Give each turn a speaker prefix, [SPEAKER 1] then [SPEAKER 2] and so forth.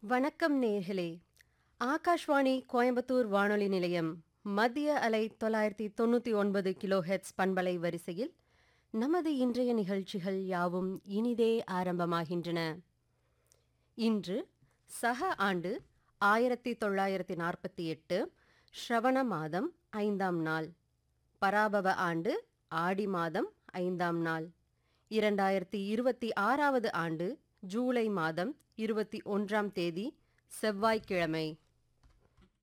[SPEAKER 1] வணக்கம் நேர்களே ஆகாஷ்வாணி கோயம்புத்தூர் வானொலி நிலையம் மத்திய அலை தொள்ளாயிரத்தி தொண்ணூற்றி ஒன்பது கிலோ ஹெட்ஸ் பண்பலை வரிசையில் நமது இன்றைய நிகழ்ச்சிகள் யாவும் இனிதே ஆரம்பமாகின்றன இன்று சக ஆண்டு ஆயிரத்தி தொள்ளாயிரத்தி நாற்பத்தி எட்டு ஸ்ரவண மாதம் ஐந்தாம் நாள் பராபவ ஆண்டு ஆடி மாதம் ஐந்தாம் நாள் இரண்டாயிரத்தி இருபத்தி ஆறாவது ஆண்டு ஜூலை மாதம் இருபத்தி ஒன்றாம் தேதி செவ்வாய்க்கிழமை